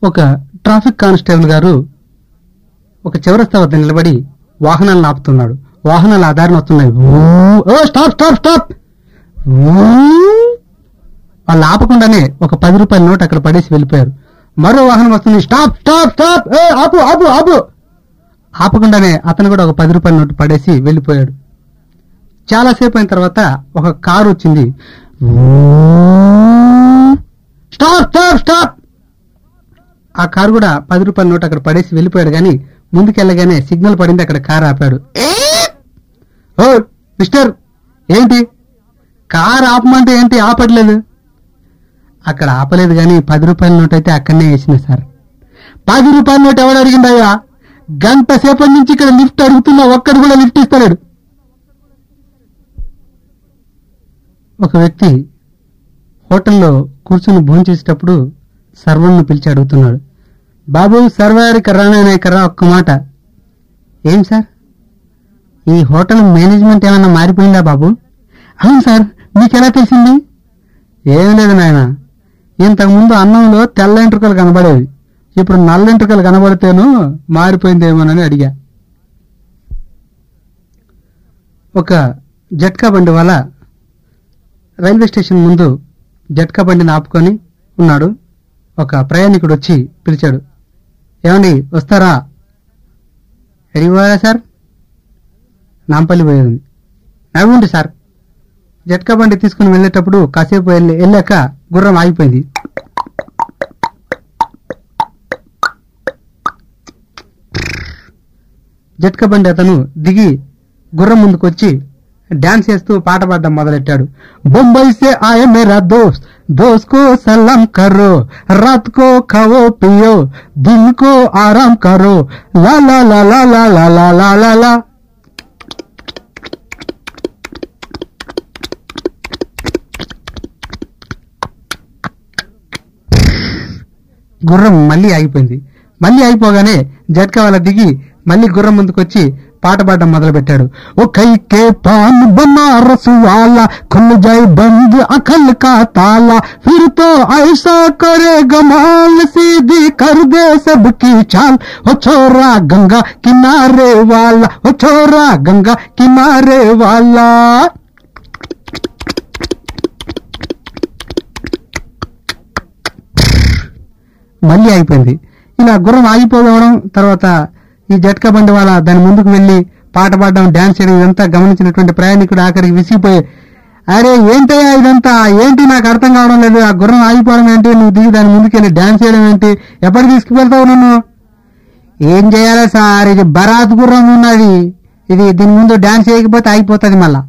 ఒక traffic constable గారు ఒక చౌరస్తా వద్ద నిలబడి వాహనాలను ఆపుతున్నాడు వాహనాలు ఆ దారిన వస్తున్నాయి ఊ, ఓ స్టాప్ స్టాప్ స్టాప్ ఊ. వాళ్ళు ఆపకుండానే ఒక పది రూపాయల నోట్ అక్కడ పడేసి వెళ్ళిపోయారు మరో వాహనం వస్తుంది స్టాప్ స్టాప్ స్టాప్ ఏ, ఆపు ఆపు ఆపు ఆపకుండానే అతను కూడా ఒక పది రూపాయల నోటు పడేసి వెళ్ళిపోయాడు చాలాసేపు అయిన తర్వాత ఒక కారు వచ్చింది స్టాప్ స్టాప్ స్టాప్ ఆ కారు కూడా పది రూపాయల నోటు అక్కడ పడేసి వెళ్ళిపోయాడు కానీ ముందుకెళ్ళగానే సిగ్నల్ పడింది అక్కడ కారు ఆపాడు ఓ మిస్టర్ ఏంటి కారు ఆపమంటే ఏంటి ఆపట్లేదు అక్కడ ఆపలేదు కానీ పది రూపాయల నోట్ అయితే అక్కడనే వేసిన సార్ పది రూపాయల నోట్ ఎవడు అడిగిందయ్యా గంట సేపటి నుంచి ఇక్కడ లిఫ్ట్ అడుగుతున్నా ఒక్కడు కూడా లిఫ్ట్ ఇస్తలేడు ఒక వ్యక్తి హోటల్లో కూర్చొని భోంచేసేటప్పుడు సర్వర్ను పిలిచి అడుగుతున్నాడు బాబు సర్వర్ కర్రానే కర్రా ఒక్క మాట ఏం సార్ ఈ హోటల్ మేనేజ్మెంట్ ఏమైనా మారిపోయిందా బాబు అవును సార్ మీకెలా తెలిసింది ఏం లేదు నాయన ఇంతకుముందు అన్నంలో తెల్ల ఎంట్రుకలు కనబడేవి ఇప్పుడు నల్ల ఎంట్రుకలు కనబడితేను మారిపోయిందేమోనని అడిగా ఒక జట్కా బండి వల్ల రైల్వే స్టేషన్ ముందు జట్కా బండిని ఆపుకొని ఉన్నాడు ఒక ప్రయాణికుడు వచ్చి పిలిచాడు ఏమండి వస్తారా ఎడికి పోయారా సార్ నాంపల్లి పోయేది నవ్వుండి సార్ జట్కా బండి తీసుకుని వెళ్ళేటప్పుడు కాసేపు వెళ్ళి వెళ్ళాక గుర్రం ఆగిపోయింది జట్కా బండి అతను దిగి గుర్రం ముందుకు వచ్చి డాన్స్ చేస్తూ పాట పాడడం మొదలెట్టాడు బొంబాయి సే ఆయే మేరా దోస్త్ दोस्त को सलाम करो रात को खाओ पियो दिन को आराम करो ला ला ला ला ला ला ला ला ला ला గుర్రం మళ్ళీ ఆగిపోయింది మళ్ళీ అయిపోగానే జట్కా వాళ్ళ దిగి మళ్ళీ గుర్రం ముందుకొచ్చి పాట పాడడం మొదలు పెట్టాడు ఓ కైకే పాన్ బనారస్ వాలా ఖుల్ జాయ్ బంద్ అఖల్ కా తాలా ఫిర్ తో ఐసా करे गमाल सीधी कर दे सबकी चाल ओ छोरा गंगा किनारे वाला ओ छोरा गंगा किनारे वाला మళ్ళీ అయిపోయింది ఇలా గుర్రం ఆగిపోవడం తర్వాత ఈ జట్కా బండి వాళ్ళ దాని ముందుకు వెళ్ళి పాట పాడడం డాన్స్ చేయడం ఇదంతా గమనించినటువంటి ప్రయాణికుడు ఆఖరికి విసిగిపోయి అరే ఏంటయ్యా ఇదంతా ఏంటి నాకు అర్థం కావడం లేదు ఆ గుర్రం ఆగిపోవడం ఏంటి నువ్వు దిగి దాని ముందుకు వెళ్ళి డాన్స్ చేయడం ఏంటి ఎప్పటి తీసుకువెళ్తావు నన్ను ఏం చేయాలి సార్ ఇది బరాత్ గుర్రం ఉన్నది ఇది దీని ముందు డాన్స్ చేయకపోతే అయిపోతుంది మళ్ళా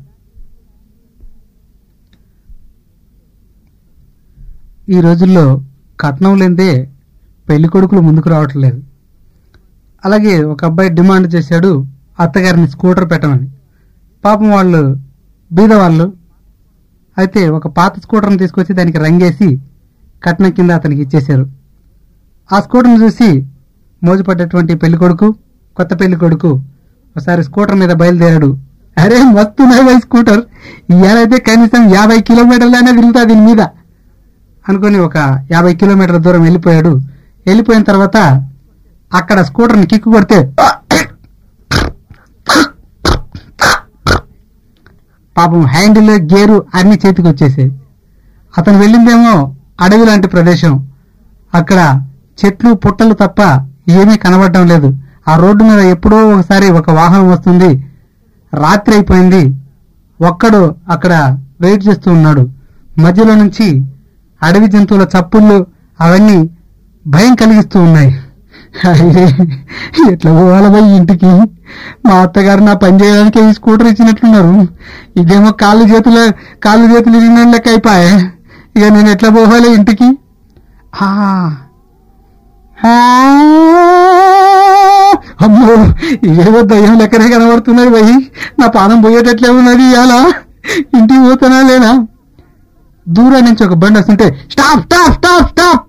ఈ రోజుల్లో కట్నం లేదే పెళ్లి కొడుకులు ముందుకు రావట్లేదు అలాగే ఒక అబ్బాయి డిమాండ్ చేశాడు అత్తగారిని స్కూటర్ పెట్టమని పాపం వాళ్ళు బీద వాళ్ళు అయితే ఒక పాత స్కూటర్ని తీసుకొచ్చి దానికి రంగేసి కట్నం కింద అతనికి ఇచ్చేశారు ఆ స్కూటర్ని చూసి మోజుపడ్డటువంటి పెళ్లి కొడుకు కొత్త పెళ్లి కొడుకు ఒకసారి స్కూటర్ మీద బయలుదేరాడు అరే మస్తు నైవై స్కూటర్ ఇవాళైతే కనీసం యాభై కిలోమీటర్లైనా తిరుగుతా దీని మీద అనుకొని ఒక యాభై కిలోమీటర్ల దూరం వెళ్ళిపోయాడు వెళ్ళిపోయిన తర్వాత అక్కడ స్కూటర్ని కిక్కు కొడితే పాపం హ్యాండిల్ గేరు అన్ని చేతికి వచ్చేసాయి అతను వెళ్ళిందేమో అడవి లాంటి ప్రదేశం అక్కడ చెట్లు పుట్టలు తప్ప ఏమీ కనబడటం లేదు ఆ రోడ్డు మీద ఎప్పుడో ఒకసారి ఒక వాహనం వస్తుంది రాత్రి అయిపోయింది ఒక్కడు అక్కడ వెయిట్ చేస్తూ ఉన్నాడు మధ్యలో నుంచి అడవి జంతువుల చప్పుళ్ళు అవన్నీ భయం కలిగిస్తూ ఉన్నాయి అరే, ఎట్లా పోవాలి పోయి ఇంటికి మా అత్తగారు నా పని చేయడానికి ఈ స్కూటర్ ఇచ్చినట్లున్నారు ఇదేమో కాళ్ళు చేతులు కాళ్ళు చేతులు ఇరిగిన లెక్క అయిపోయా ఇక నేను ఎట్లా పోవాలి ఇంటికి ఆ. ఆ. అమ్మో ఏదో దయ్యం లెక్కనే కనబడుతున్నది పోయి నా పానం పోయేటట్లే ఉన్నది ఇవాళ ఇంటికి పోతానా లేనా దూరం నుంచి ఒక బండి వస్తుంటే స్టాప్ స్టాప్ స్టాప్ స్టాప్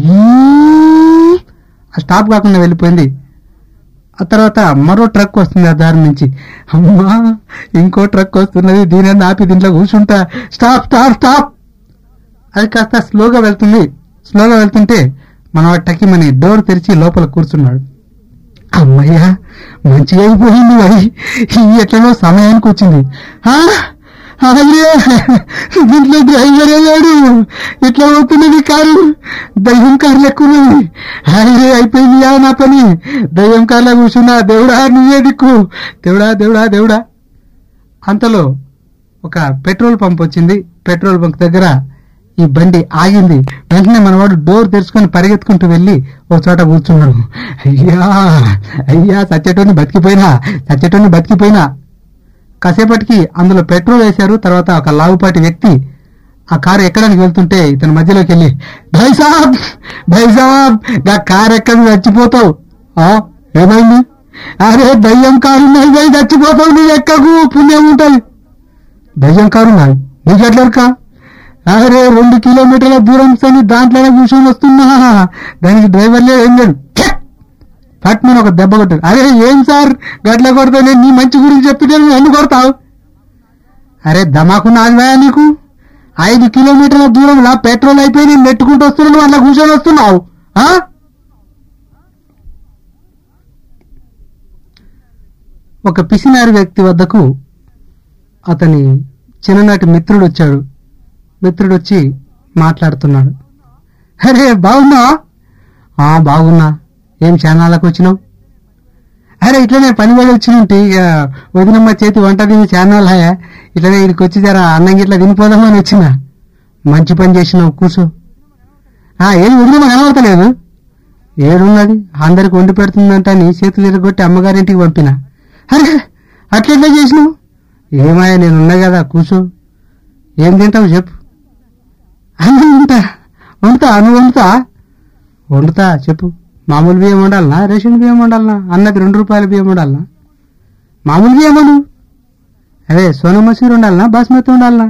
ఆ స్టాప్ కాకుండా వెళ్ళిపోయింది ఆ తర్వాత మరో ట్రక్ వస్తుంది ఆ దారి నుంచి అమ్మా ఇంకో ట్రక్ వస్తున్నది దీని ఆపి దీంట్లో కూర్చుంటా స్టాప్ స్టాప్ స్టాప్ అది కాస్త స్లోగా వెళ్తుంది స్లోగా వెళ్తుంటే మనవాడు టకిమని డోర్ తెరిచి లోపల కూర్చున్నాడు అమ్మయ్యా మంచిగా అయిపోయింది మరి ఎట్లనో సమయానికి వచ్చింది ఆ, అయ్యే దీంట్లో డ్రైవర్ అయ్యాడు ఇట్లా అవుతున్నది కారు దయ్యం కారు లెక్కున్నది అయ్యే అయిపోయింది యా నా పని దయ్యం కార్లో కూర్చున్నా దేవుడా నువ్వే దిక్కు దేవుడా దేవుడా దేవుడా అంతలో ఒక పెట్రోల్ పంప్ వచ్చింది పెట్రోల్ బంక్ దగ్గర ఈ బండి ఆగింది వెంటనే మనవాడు డోర్ తెరుచుకొని పరిగెత్తుకుంటూ వెళ్ళి ఒక చోట కూర్చున్నాడు అయ్యా అయ్యా సచ్చేటోని బతికిపోయినా సచ్చేటోని బతికిపోయినా కాసేపటికి అందులో పెట్రోల్ వేశారు తర్వాత ఒక లావుపాటి వ్యక్తి ఆ కారు ఎక్కడానికి వెళ్తుంటే ఇతని మధ్యలోకి వెళ్ళి భై సాబ్ భై సాబ్ నా కారు ఎక్కడి చచ్చిపోతావు ఆ ఏమైంది అరే దయ్యం కారు ఉన్నది భయ్ చచ్చిపోతావు నువ్వు ఎక్కకు పుణ్యం ఉంటుంది దయ్యం కారు ఉన్నది నీకు ఎట్లరుకా అరే రెండు కిలోమీటర్ల దూరం సని దాంట్లోనే కూర్చొని వస్తున్నా దానికి డ్రైవర్ లేదు ఏం లేదు పట్మని ఒక దెబ్బ కొట్టాడు అరే ఏం సార్ గట్ల కొడతావు నేను నీ మంచి గురించి చెప్తుంటే నువ్వు ఎందుకు కొడతావు అరే దమాకు నాదివా నీకు ఐదు కిలోమీటర్ల దూరంలో పెట్రోల్ అయిపోయి నేను నెట్టుకుంటూ వస్తున్నాను అట్లా కూర్చొని వస్తున్నావు ఆ? ఒక పిసినారి వ్యక్తి వద్దకు అతని చిన్ననాటి మిత్రుడు వచ్చాడు మిత్రుడు వచ్చి మాట్లాడుతున్నాడు అరే బాగున్నా ఆ బాగున్నా ఏం చానాలకు వచ్చినావు అరే ఇట్లనే పని పడి వచ్చినంటే ఇక వదినమ్మ చేతి వంట తిని చానాలు హాయా ఇట్లనే ఇక్కడికి వచ్చి జర అన్నం గిట్లా తినిపోదామని వచ్చిన మంచి పని చేసినావు కూర్చో ఆ ఏది వదినమ్మ కనబడతలేదు ఏడున్నది అందరికి వండి పెడుతుందంట అని చేతులు తిరగొట్టి అమ్మగారింటికి పంపిన అరే అట్లెట్లా చేసినావు ఏమాయా నేను ఉన్నా కదా కూర్చో ఏం తింటావు చెప్పు అన్నం వండుతా వండుతా నువ్వు వండుతా వండుతా చెప్పు మామూలు బియ్యం వండాలనా రేషన్ బియ్యం వండాలనా అన్నది రెండు రూపాయల బియ్యం వండాలనా మామూలు బియ్యం వండు అదే సోనా మసూరి ఉండాలనా బాస్మతి ఉండాలనా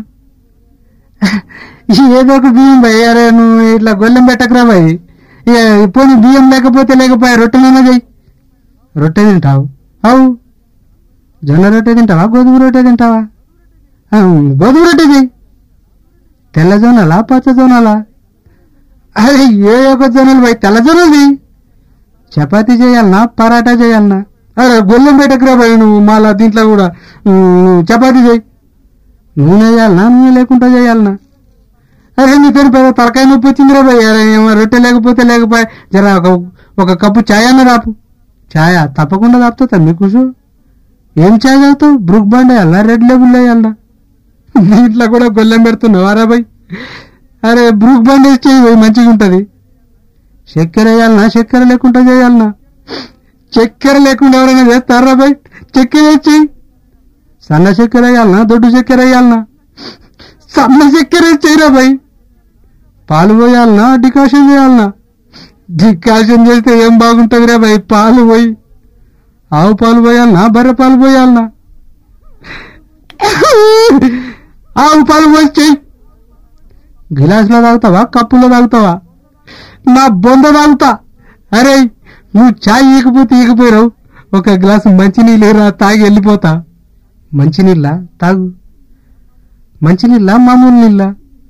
ఏదో ఒక బియ్యం భయ్ అరే నువ్వు ఇట్లా గొల్లెం పెట్టకరా భయ్ ఇక పోనీ బియ్యం లేకపోతే లేకపోయా రొట్టెలైనా చెయ్యి రొట్టె తింటావు అవు జొన్న రొట్టె తింటావా గోధుమ రొట్టె తింటావా ఆ, గోధుమ రొట్టె చెయ్యి తెల్ల జొన్నలా పచ్చ జొన్నలా అరే ఏ ఒక జొన్నలు పోయి తెల్ల జొన్నలు చపాతీ చేయాలనా పరాటా చేయాలనా అరే గొల్లెం పెట్టకురా పోయి నువ్వు మళ్ళా దీంట్లో కూడా ఉమ్, నువ్వు చపాతీ చేయి నూనె వేయాలనా నూనె లేకుండా చేయాలనా అరే నీ పేరు పెద్ద తలకాయ నొప్పి వచ్చిందిరా భయ్ అరే ఏమో రొట్టె లేకపోతే లేకపోయా జర ఒక ఒక కప్పు ఛాయ్ అన్న రాపు ఛాయ తప్పకుండా తాపుతా మీ కూసు ఏం ఛాయ్ తాగుతావు బ్రూక్ బాండ్ వేయాలనా రెడ్ లేబుల్ వేయాలనా దీంట్లో కూడా గొల్లెం పెడుతున్నావు అరే భయ్ అరే బ్రూక్ బాండ్ వేసి చేయి భయ్ మంచిగా ఉంటది చక్కెర వేయాలనా చక్కెర లేకుండా చేయాలనా చక్కెర లేకుండా ఎవరైనా చేస్తారా భయ్ చక్కెర వేసి చెయ్యి సన్న చక్కెర వేయాలనా దొడ్డు చక్కెర వేయాలనా సన్న చక్కెర వేసి చేయరా భయ్ పాలు పోయాలనా డికాషన్ చేయాలనా డికాషన్ చేస్తే ఏం బాగుంటుంది భయ్ పాలు పోయి ఆవు పాలు పోయాలనా బర్రె పాలు పోయాలనా ఆవు పాలు పోసి చెయ్యి గిలాసులో తాగుతావా కప్పులో తాగుతావా నా బొంద తాగుతా అరే నువ్వు చాయ్ ఈకపోతే ఈకపోయినావు ఒక గ్లాసు మంచినీళ్ళేరా తాగి వెళ్ళిపోతా మంచినీళ్ళ తాగు మంచినీళ్ళ మామూలు నీళ్ళ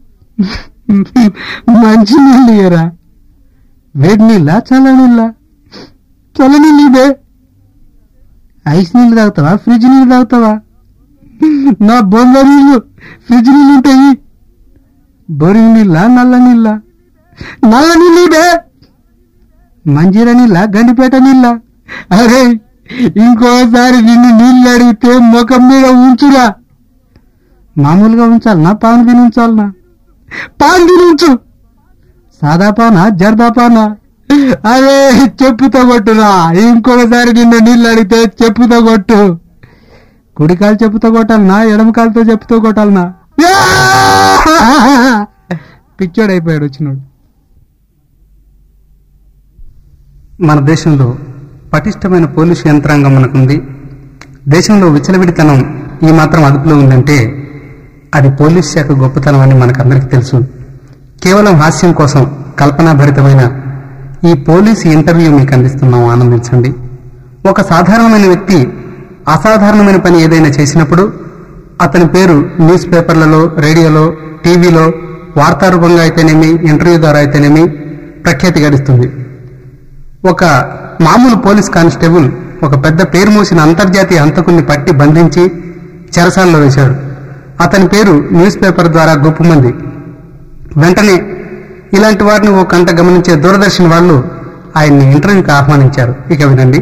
మంచినీళ్ళు ఇయ్యరా వేడి నీళ్ళ చల్ల నీళ్ళ చల్ల నీళ్ళు ఇదే ఐస్ నీళ్ళు తాగుతావా ఫ్రిడ్జ్ నీళ్ళు తాగుతావా నా బొంద నీళ్ళు ఫ్రిడ్జ్ నీళ్ళు ఉంటాయి బోరింగ్ నీళ్ళ నల్ల నీళ్ళ నల్ల నీళ్ళు ఇదే మంజీర నీళ్ళ గండిపేట నీళ్ళ అరే ఇంకోసారి నిన్ను నీళ్ళు అడిగితే ముఖం మీద ఉంచురా మామూలుగా ఉంచాలనా పాన్ తిని ఉంచాలనా పాన్ తిని ఉంచు సాదా పానా జర్దా పానా అరే చెప్పుతో కొట్టురా ఇంకొకసారి నిన్ను నీళ్ళు అడిగితే చెప్పుతో కొట్టు కుడి కాలు చెప్పుతో కొట్టాలనా ఎడమ కాలుతో చెప్పుతో కొట్టాలనా పిచ్చోడైపోయాడు వచ్చినాడు మన దేశంలో పటిష్టమైన పోలీసు యంత్రాంగం మనకుంది దేశంలో విచ్చలవిడితనం ఈ మాత్రం అదుపులో ఉందంటే అది పోలీస్ శాఖ గొప్పతనం అని మనకందరికీ తెలుసు కేవలం హాస్యం కోసం కల్పనాభరితమైన ఈ పోలీసు ఇంటర్వ్యూ మీకు అందిస్తున్నాం ఆనందించండి ఒక సాధారణమైన వ్యక్తి అసాధారణమైన పని ఏదైనా చేసినప్పుడు అతని పేరు న్యూస్ పేపర్లలో రేడియోలో టీవీలో వార్తారూపంగా అయితేనేమి ఇంటర్వ్యూ ద్వారా అయితేనేమి ప్రఖ్యాతి గడిస్తుంది ఒక మామూలు పోలీస్ కానిస్టేబుల్ ఒక పెద్ద పేరు మోసిన అంతర్జాతీయ హంతకుల్ని పట్టి బంధించి చెరసాలలో వేశాడు అతని పేరు న్యూస్ పేపర్ ద్వారా గొప్పమంది వెంటనే ఇలాంటి వారిని ఓ కంట గమనించే దూరదర్శన్ వాళ్ళు ఆయన్ని ఇంటర్వ్యూకి ఆహ్వానించారు ఇక వినండి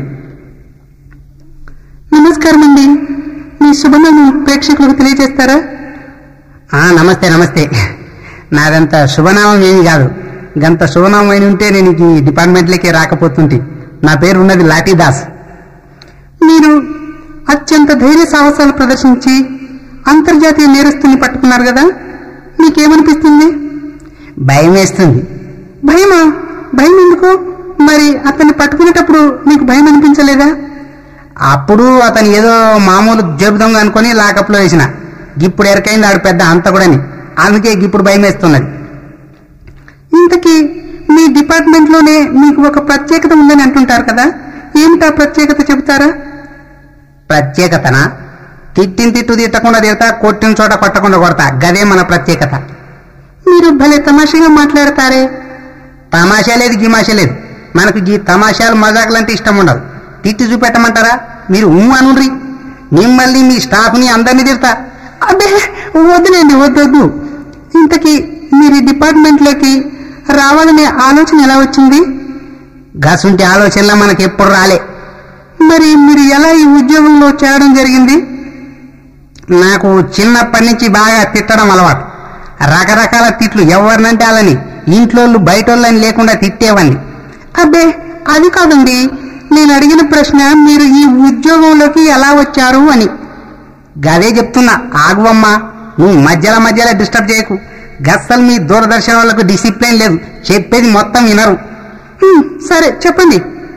నమస్కారం అండి మీ శుభనామం ప్రేక్షకులకు తెలియజేస్తారా నమస్తే నమస్తే నాదంత శుభనామం ఏమి కాదు గంత శుభనామం అయిన ఉంటే నేను ఈ డిపార్ట్మెంట్లకే రాకపోతుంటే నా పేరు ఉన్నది లాఠీదాస్ మీరు అత్యంత ధైర్య సాహసాలు ప్రదర్శించి అంతర్జాతీయ నేరస్తుల్ని పట్టుకున్నారు కదా మీకేమనిపిస్తుంది భయం వేస్తుంది భయమా భయం ఎందుకు మరి అతన్ని పట్టుకునేటప్పుడు మీకు భయం అనిపించలేదా అప్పుడు అతను ఏదో మామూలు జేబు దొంగ అనుకుని లాకప్లో వేసిన ఇప్పుడు ఎరకైంది ఆడు పెద్ద అంతకుడని అందుకే ఇప్పుడు భయం వేస్తున్నది ఇంతకీ మీ డిపార్ట్మెంట్లోనే మీకు ఒక ప్రత్యేకత ఉందని అంటుంటారు కదా ఏమిటా ప్రత్యేకత చెబుతారా ప్రత్యేకతనా తిట్టిన తిట్టు తిట్టకుండా తిడతా కొట్టిన చోట కొట్టకుండా కొడతా గదే మన ప్రత్యేకత మీరు భలే తమాషాగా మాట్లాడతారే తమాషా లేదు గిమాషా లేదు మనకు ఈ తమాషాలు మజాకులంటే ఇష్టం ఉండదు తిట్టి చూపెట్టమంటారా మీరు ఊ అనుండ్రి మిమ్మల్ని మీ స్టాఫ్ని అందరినీ తిడతా అబ్బే వద్దులేండి వద్దొద్దు ఇంతకీ మీరు ఈ డిపార్ట్మెంట్లోకి రావాలనే ఆలోచన ఎలా వచ్చింది గసుంటి ఆలోచనలో మనకి ఎప్పుడు రాలే మరి మీరు ఎలా ఈ ఉద్యోగంలో చేరడం జరిగింది నాకు చిన్నప్పటి నుంచి బాగా తిట్టడం అలవాటు రకరకాల తిట్లు ఎవరినంటే వాళ్ళని ఇంట్లోళ్ళు బయటోళ్ళని లేకుండా తిట్టేవాడిని అబ్బే అది కాదండి నేను అడిగిన ప్రశ్న మీరు ఈ ఉద్యోగంలోకి ఎలా వచ్చారు అని గదే చెప్తున్నా ఆగువమ్మా నువ్వు మధ్యలో మధ్యలో డిస్టర్బ్ చేయకు గస్సలు మీ దూరదర్శన్ వాళ్ళకు డిసిప్లిన్ లేదు చెప్పేది మొత్తం వినరు "హ్మ్, సరే చెప్పండి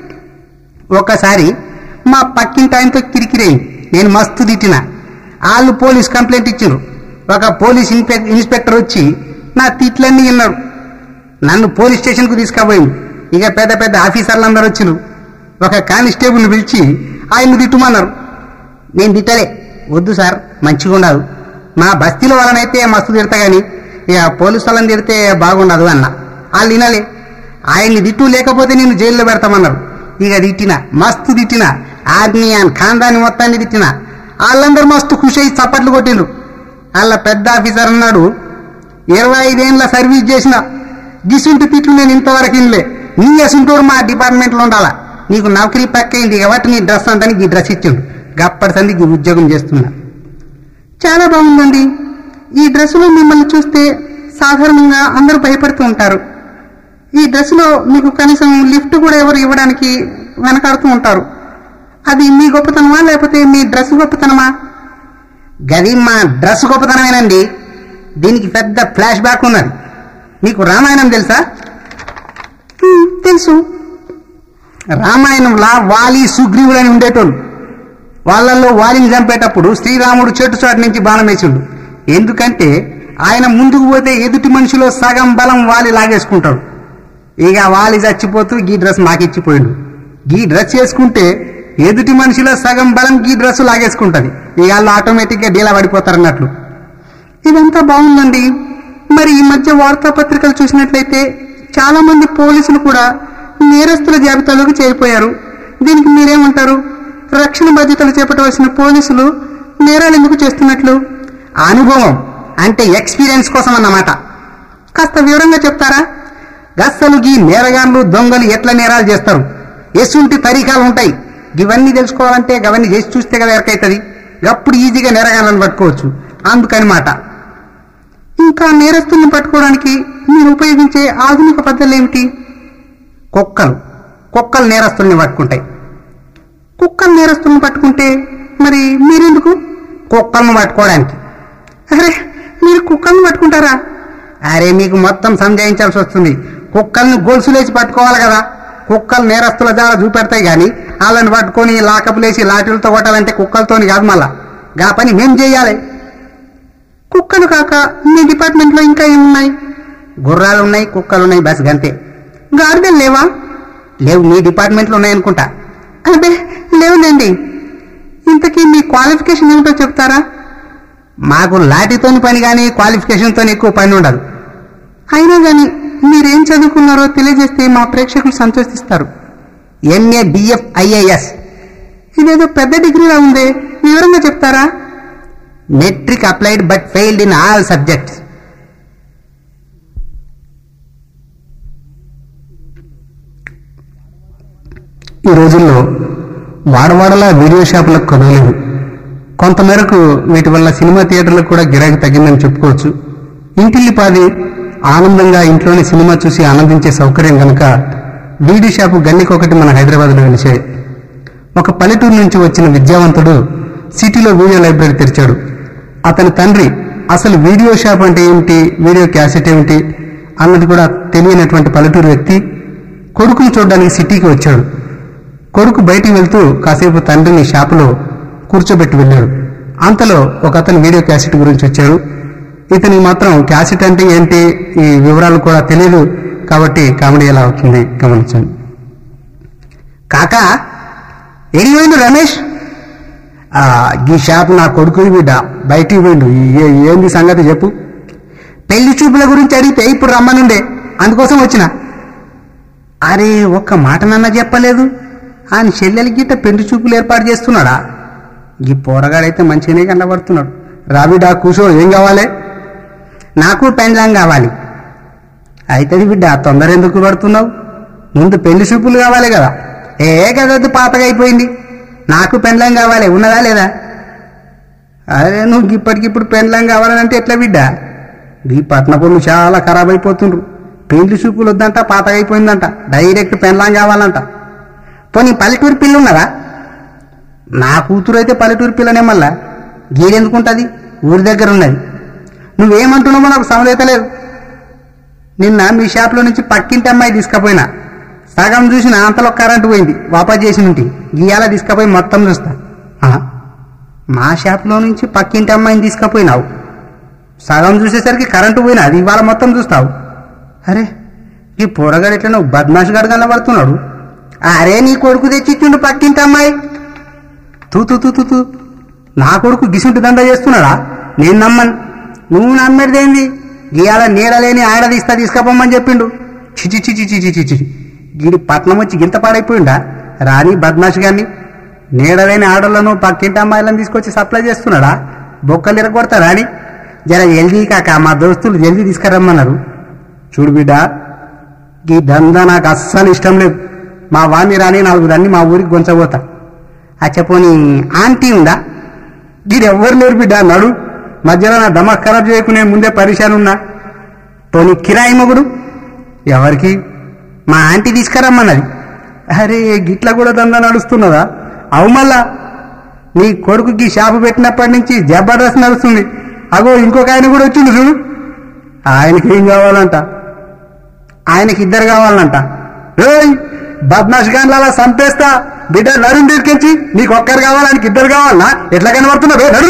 ఒకసారి మా పక్కింటి ఆయనతో కిరికిరేయండి నేను మస్తు తిట్టిన వాళ్ళు పోలీస్ కంప్లైంట్ ఇచ్చిండ్రు ఒక పోలీస్ ఇన్స్పెక్ ఇన్స్పెక్టర్ వచ్చి నా తిట్లన్నీ విన్నాడు నన్ను పోలీస్ స్టేషన్కు తీసుకుపోయింది ఇక పెద్ద పెద్ద ఆఫీసర్లు అందరూ వచ్చిండ్రు ఒక కానిస్టేబుల్ని పిలిచి ఆయన్ని తిట్టుమన్నారు నేను తిట్టలే వద్దు సార్ మంచిగా ఉండదు మా బస్తీల వాళ్ళనైతే మస్తు తిడతా కానీ ఇక పోలీసు వాళ్ళని తిడితే బాగుండదు అన్న వాళ్ళు వినాలే ఆయన్ని తిట్టు లేకపోతే నేను జైల్లో పెడతామన్నారు ఇక తిట్టిన మస్తు తిట్టిన ఆర్ని ఆయన ఖాందాన్ని మొత్తాన్ని తిట్టిన వాళ్ళందరూ మస్తు ఖుషి అయ్యి చప్పట్లు కొట్టిండ్రు వాళ్ళ పెద్ద ఆఫీసర్ అన్నాడు ఇరవై ఐదేళ్ళ సర్వీస్ చేసిన గిసుంటి తిట్లు నేను ఇంతవరకు ఇన్లే నీ అసుంటోడు మా డిపార్ట్మెంట్లో ఉండాలా నీకు నౌకరీ పక్కైంది కాబట్టి నీ డ్రెస్ అంతానికి ఈ డ్రెస్ ఇచ్చిండు గప్పటి సందికి ఈ ఉద్యోగం చేస్తున్నా చాలా బాగుందండి ఈ డ్రెస్సులో మిమ్మల్ని చూస్తే సాధారణంగా అందరూ భయపడుతూ ఉంటారు ఈ డ్రెస్సులో మీకు కనీసం లిఫ్ట్ కూడా ఎవరు ఇవ్వడానికి వెనకాడుతూ ఉంటారు అది మీ గొప్పతనమా లేకపోతే మీ డ్రెస్ గొప్పతనమా గది మా డ్రెస్ గొప్పతనమేనండి దీనికి పెద్ద ఫ్లాష్ బ్యాక్ ఉన్నది మీకు రామాయణం తెలుసా "హ్మ్, తెలుసు రామాయణంలో వాలి సుగ్రీవుడు అని ఉండేటోళ్ళు వాళ్ళల్లో వాలిని చంపేటప్పుడు శ్రీరాముడు చెట్టు చోటు నుంచి బాణం వేసిండు ఎందుకంటే ఆయన ముందుకు పోతే ఎదుటి మనిషిలో సగం బలం వాలి లాగేసుకుంటాడు ఇక వాలి చచ్చిపోతూ గీ డ్రెస్ మాకిచ్చిపోయిండు గీ డ్రెస్ వేసుకుంటే ఎదుటి మనిషిలో సగం బలం గీ డ్రెస్ లాగేసుకుంటది ఇక వాళ్ళు ఆటోమేటిక్గా డీలా పడిపోతారు అన్నట్లు ఇదంతా బాగుందండి మరి ఈ మధ్య వార్తాపత్రికలు చూసినట్లయితే చాలా మంది పోలీసులు కూడా నేరస్తుల జాబితాలోకి చేరిపోయారు దీనికి మీరేమంటారు రక్షణ బాధ్యతలు చేపట్టవలసిన పోలీసులు నేరాలు ఎందుకు చేస్తున్నట్లు అనుభవం అంటే ఎక్స్పీరియన్స్ కోసం అన్నమాట కాస్త వివరంగా చెప్తారా గస్సలు గీ నేరగాన్లు దొంగలు ఎట్లా నేరాలు చేస్తారు ఎసుంటి తరీకాలు ఉంటాయి ఇవన్నీ తెలుసుకోవాలంటే అవన్నీ చేసి చూస్తే కదా ఎరకైతుంది అప్పుడు ఈజీగా నేరగాన్లను పట్టుకోవచ్చు అందుకని మాట ఇంకా నేరస్తుల్ని పట్టుకోవడానికి మీరు ఉపయోగించే ఆధునిక పద్ధతులు ఏమిటి కుక్కలు కుక్కలు నేరస్తుల్ని పట్టుకుంటాయి కుక్కలు నేరస్తుల్ని పట్టుకుంటే మరి మీరెందుకు కుక్కలను పట్టుకోవడానికి అరే మీరు కుక్కలను పట్టుకుంటారా అరే మీకు మొత్తం సంజాయించాల్సి వస్తుంది కుక్కల్ని గొలుసులేసి పట్టుకోవాలి కదా కుక్కలు నేరస్తుల ద్వారా చూపెడతాయి కానీ వాళ్ళని పట్టుకొని లాకపులేసి లాఠీలతో కొట్టాలంటే కుక్కలతోని కాదు మళ్ళా గా పని మేం చేయాలి కుక్కలు కాక మీ డిపార్ట్మెంట్లో ఇంకా ఏమున్నాయి గుర్రాలు ఉన్నాయి కుక్కలు ఉన్నాయి బస్ గంతే గాడిదలు లేవా లేవు మీ డిపార్ట్మెంట్లో ఉన్నాయి అనుకుంటా అదే లేవులేండి ఇంతకీ మీ క్వాలిఫికేషన్ ఏమిటో చెప్తారా మాకు లాఠీతోని పని కానీ క్వాలిఫికేషన్తో ఎక్కువ పని ఉండదు అయినా కానీ మీరేం చదువుకున్నారో తెలియజేస్తే మా ప్రేక్షకులు సంతోషిస్తారు ఎంఏ బిఎఫ్ ఐఏఎస్ ఇదేదో పెద్ద డిగ్రీలా ఉంది వివరంగా చెప్తారా matric applied but failed in all subjects ఈ రోజుల్లో వాడవాడలా వీడియో షాపులకు కొనలేదు కొంతమేరకు వీటి వల్ల సినిమా థియేటర్లకు కూడా గిరాకీ తగ్గిందని చెప్పుకోవచ్చు ఇంటిల్లిపాది ఆనందంగా ఇంట్లోనే సినిమా చూసి ఆనందించే సౌకర్యం గనక వీడియో షాపు గన్నికొకటి మన హైదరాబాద్లో వెలిచాయి ఒక పల్లెటూరు నుంచి వచ్చిన విద్యావంతుడు సిటీలో వీడియో లైబ్రరీ తెరిచాడు అతని తండ్రి అసలు వీడియో షాప్ అంటే ఏమిటి వీడియో క్యాసెట్ ఏమిటి అన్నది కూడా తెలియనటువంటి పల్లెటూరు వ్యక్తి కొడుకును చూడడానికి సిటీకి వచ్చాడు కొడుకు బయటికి వెళ్తూ కాసేపు తండ్రిని షాపులో కూర్చోబెట్టి వెళ్ళాడు అంతలో ఒక అతను వీడియో క్యాసెట్ గురించి వచ్చాడు ఇతనికి మాత్రం క్యాసెట్ అంటే ఏంటి ఈ వివరాలు కూడా తెలియదు కాబట్టి కామెడీ ఎలా అవుతుంది గమనించండి కాకా ఎడిపోయిండు రమేష్ ఆ, ఈ షాప్ నా కొడుకు బిడ్డ బయటికి పోయిండు ఏ- ఏంది సంగతి చెప్పు పెళ్లి చూపుల గురించి అడిగితే ఇప్పుడు రమ్మనుండే అందుకోసం వచ్చిన అరే ఒక్క మాట నన్న చెప్పలేదు ఆయన చెల్లెలి గిట్ట పెళ్లి చూపులు ఏర్పాటు చేస్తున్నాడా ఈ పోరగాడైతే మంచిగానే కనబడుతున్నాడు రాబిడా కూర్చో ఏం కావాలి నాకు పెండ్లాం కావాలి అయితది బిడ్డ తొందర ఎందుకు పడుతున్నావు ముందు పెళ్లి చూపులు కావాలి కదా ఏ కదొద్దు పాతగా అయిపోయింది నాకు పెండ్లాం కావాలి ఉన్నదా లేదా అరే నువ్వు ఇప్పటికిప్పుడు పెండ్లాం కావాలంటే ఎట్లా బిడ్డ ఈ పట్న పనులు చాలా ఖరాబ్ అయిపోతుండ్రు పెళ్లి చూపులు వద్దంట పాతగా అయిపోయిందంట డైరెక్ట్ పెండ్లాం కావాలంట పోనీ పల్లెటూరు పిల్ల ఉన్నదా నా కూతురు అయితే పల్లెటూరు పిల్లనే మళ్ళా గీడెందుకుంటుంది ఊరి దగ్గర ఉన్నది నువ్వేమంటున్నావో నాకు సమదైతలేదు నిన్న మీ షాప్లో నుంచి పక్కింటి అమ్మాయి తీసుకుపోయినా సగం చూసిన అంతలో కరెంటు పోయింది వాపస్ చేసి ఉంటి గీయాల తీసుకుపోయి మొత్తం చూస్తా ఆ, మా షాప్లో నుంచి పక్కింటి అమ్మాయిని తీసుకుపోయినావు సగం చూసేసరికి కరెంటు పోయినా అది ఇవాళ మొత్తం చూస్తావు అరే ఈ పోరగాడు ఎట్లా నువ్వు బద్మాష్ గడు కనబడుతున్నాడు అరే నీ కొడుకు తెచ్చిచ్చిండు పక్కింటి అమ్మాయి తూ తూ తూ తూ తూ నా కొడుకు గిసుంటి దండ చేస్తున్నాడా నేను నమ్మను నువ్వు నమ్మేదేంది గీయాల నీడలేని ఆడ తీస్తా తీసుకపోమని చెప్పిండు చిచి చిచి చిచి చిచి గీడి పట్నం వచ్చి గింత పాడైపోయిండా రాని బద్మాష్ గాన్ని నీడలేని ఆడలను పక్కింటి అమ్మాయిలను తీసుకొచ్చి సప్లై చేస్తున్నాడా బొక్కలు ఇరగొడతా రాని జర జల్దీ కాక మా దోస్తులు జల్దీ తీసుకురమ్మన్నారు చూడు బిడ్డ ఈ దందా నాకు అస్సలు ఇష్టం లేదు మా వాణ్ణి రాని నాలుగు దాన్ని మా ఊరికి గొంచబోతా అచ్చపోని ఆంటీ ఉందా దీని ఎవ్వరు లేరు బిడ్డ నడు మధ్యలో నా దమక్ ఖరాబ్ చేయకునే ముందే పరిశాన్ ఉన్నా పోనీ కిరాయి మొగుడు ఎవరికి మా ఆంటీ తీసుకురమ్మన్నది అరే గిట్ల కూడా దందా నడుస్తున్నదా అవు మళ్ళా నీ కొడుకుకి షాపు పెట్టినప్పటి నుంచి జబర్దస్త్ నడుస్తుంది అగో ఇంకొక ఆయన కూడా వచ్చింది చూడు ఆయనకి ఏం కావాలంట ఆయనకి ఇద్దరు కావాలంట ఏయ్ బద్మాష్ గాన్లు అలా చంపేస్తా బిడ్డ నరుని తీసుకొచ్చి నీకు ఒక్కరు కావాలి ఆయనకి ఇద్దరు కావాలనా ఎట్లా కనబడుతున్నావు నడు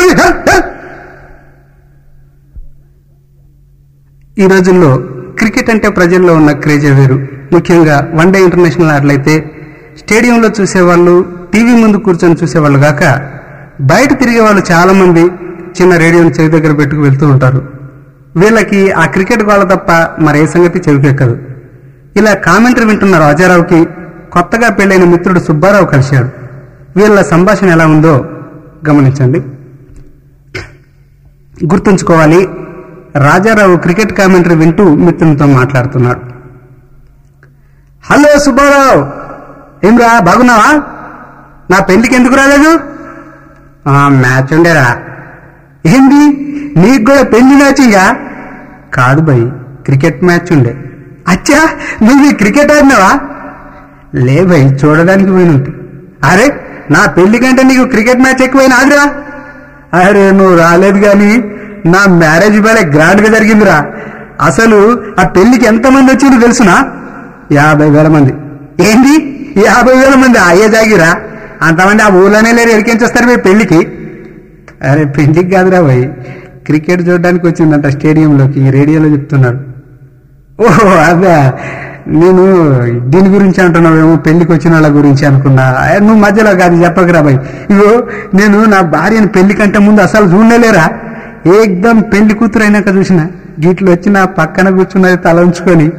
ఈ రోజుల్లో క్రికెట్ అంటే ప్రజల్లో ఉన్న క్రేజే వేరు ముఖ్యంగా వన్డే ఇంటర్నేషనల్ ఆటలైతే స్టేడియంలో చూసేవాళ్ళు టీవీ ముందు కూర్చొని చూసేవాళ్ళు కాక బయట తిరిగే వాళ్ళు చాలా మంది చిన్న రేడియోని చెవి దగ్గర పెట్టుకు వెళ్తూ ఉంటారు వీళ్ళకి ఆ క్రికెట్ గోల తప్ప మరే సంగతి చెవికెక్కదు ఇలా కామెంటరీ వింటున్న రాజారావుకి కొత్తగా పెళ్ళైన మిత్రుడు సుబ్బారావు కలిశాడు వీళ్ళ సంభాషణ ఎలా ఉందో గమనించండి గుర్తుంచుకోవాలి రాజారావు క్రికెట్ కామెంటరీ వింటూ మిత్రునితో మాట్లాడుతున్నాడు హలో సుబ్బారావు ఏమ్రా బాగున్నావా నా పెళ్లికి ఎందుకు రాలేదు "ఆ, మ్యాచ్ ఉండేరా ఏంది నీకు కూడా పెళ్లి మ్యాచింగా కాదు భయ్ క్రికెట్ మ్యాచ్ ఉండే అచ్చా నువ్వు ఈ క్రికెట్ ఆడినావా లే భయ్ చూడడానికి పోయినట్టు అరే నా పెళ్లి కంటే నీకు క్రికెట్ మ్యాచ్ ఎక్కువైనా ఆదిరా అరే నువ్వు రాలేదు కానీ నా మ్యారేజ్ వేళ గ్రాండ్ గా జరిగిందిరా అసలు ఆ పెళ్లికి ఎంతమంది వచ్చిందో తెలుసునా యాభై వేల మంది ఏంది యాభై వేల మంది అయ్యే జాగిరా అంతమంది ఆ ఊళ్ళోనే లేరు ఎరికించేస్తారు మీ పెళ్లికి అరే పెళ్లికి కాదురా భయ్ క్రికెట్ చూడడానికి వచ్చిందంట స్టేడియంలోకి ఈ రేడియోలో చెప్తున్నాడు ఓహో అదే నేను దీని గురించి అంటున్నావేమో పెళ్లికి వచ్చిన వాళ్ళ గురించి అనుకున్నా ఏ, నువ్వు మధ్యలో కాదు చెప్పకరా బాయ్ ఇగో నేను నా భార్యను పెళ్లి కంటే ముందు అసలు చూడలేరా ఏకదం పెళ్లి కూతురు అయినాక చూసిన గీట్లు వచ్చి నా పక్కన కూర్చున్నది తల ఉంచుకొని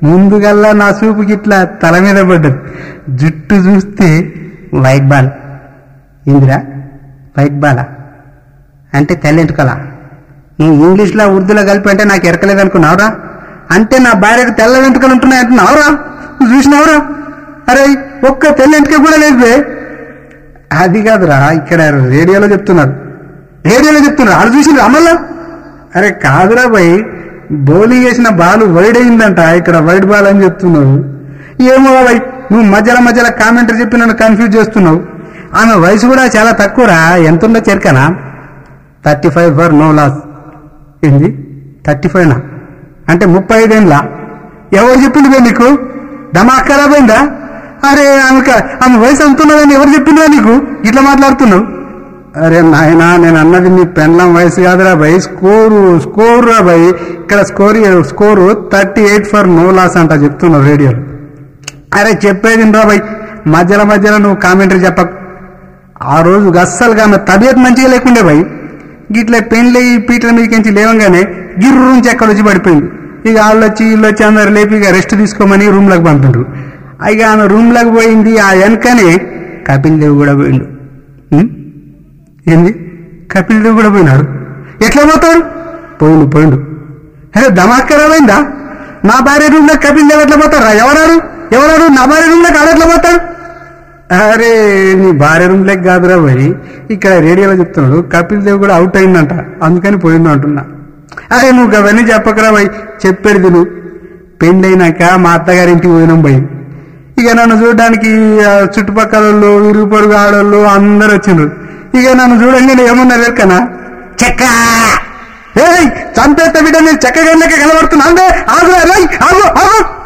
ముందుగల్లా నా చూపుకి ఇట్లా తల మీద పడ్డది జుట్టు చూస్తే వైట్ బాల్ ఇందిరా వైట్ బాలా అంటే తెల్లెంటుకల నువ్వు ఇంగ్లీష్లో ఉర్దూలో కలిపి అంటే నాకు ఎరకలేదు అనుకున్నావురా అంటే నా భార్యకు తెల్ల వెంట్రుకలు ఉంటున్నాయి అంటున్నావురా నువ్వు చూసినావురా అరే ఒక్క తెల్ల వెంట్రుక కూడా లేదు బే. అది కాదురా ఇక్కడ రేడియోలో చెప్తున్నారు రేడియోలో చెప్తున్నారు అది చూసి అమల్లా అరే కాదురా భయ్ బౌలింగ్ వేసిన బాల్ వైడ్ అయిందంట ఇక్కడ వైడ్ బాల్ అని చెప్తున్నావు ఏమో భయ్ నువ్వు మధ్యలో మధ్యలో కామెంటరీ చెప్పి నన్ను కన్ఫ్యూజ్ చేస్తున్నావు ఆమె వయసు కూడా చాలా తక్కువరా ఎంత ఉందో చెరకనా thirty five for no loss ఏంది థర్టీ ఫైవ్నా అంటే ముప్పై ఐదేళ్ళ ఎవరు చెప్పింది బే నీకు దమాక్ ఖరాబ్ అయిందా అరే ఆమె ఆమె వయసు ఎంత ఉన్నదని ఎవరు చెప్పిందా నీకు ఇట్లా మాట్లాడుతున్నావు అరే నాయనా నేను అన్నది నీ పెండ్లం వయసు కాదురా భయ్ స్కోరు స్కోర్ రా భయ్ ఇక్కడ score score thirty eight for no loss అంట చెప్తున్నావు రేడియోలో అరే చెప్పేది రా భయ్ మధ్యలో మధ్యలో నువ్వు కామెంటరీ చెప్పకు ఆ రోజు అస్సలుగా ఆమె తబియత్ మంచిగా లేకుండే భయ్ గిట్ల పెండ్లి పీటల మీదకించి లేవంగానే గిర్రు నుంచి ఎక్కడ వచ్చి పడిపోయింది ఇక వాళ్ళు వచ్చి వీళ్ళు వచ్చి అందరు లేపి ఇక రెస్ట్ తీసుకోమని రూమ్లోకి పంపిండ్రు ఇక ఆమె రూమ్లోకి పోయింది ఆ వెనకనే కపిల్ దేవ్ కూడా పోయిండు ఉం? ఏంది కపిల్ దేవ్ కూడా పోయినాడు ఎట్లా పోతాడు పోయిండు పోయిండు అరే దమాక్ ఖరాబ్ అయిందా నా భార్య రూమ్లో కపిల్ దేవ్ ఎట్లా పోతారా ఎవరారు ఎవరారు నా భార్య రూమ్లోకి ఆడెట్లా పోతాడు అరే నీ భార్య రూమ్లోకి కాదురా భయ్ ఇక్కడ రేడియోలో చెప్తున్నాడు కపిల్ దేవ్ కూడా అవుట్ అయిందంట అందుకని పోయిండు అంటున్నా అరే నువ్వు అవన్నీ చెప్పకరా భయ్ చెప్పేది నువ్వు పెళ్ళైనాక మా అత్తగారింటికి పోయినాం భయ్ ఇక నన్ను చూడడానికి ఆ చుట్టుపక్కల వాళ్ళు ఇరుగు పొరుగు ఆడోళ్ళు అందరు వచ్చిండ్రు ఇక నన్ను చూడంగానే ఏమన్నారు ఎక్కనా చెక్క ఏయ్ చంపేస్తే బిడ్డ నేను చెక్క గంటలకే కనబడుతున్నా అందే ఆగు రేయ్, ఆగు ఆగు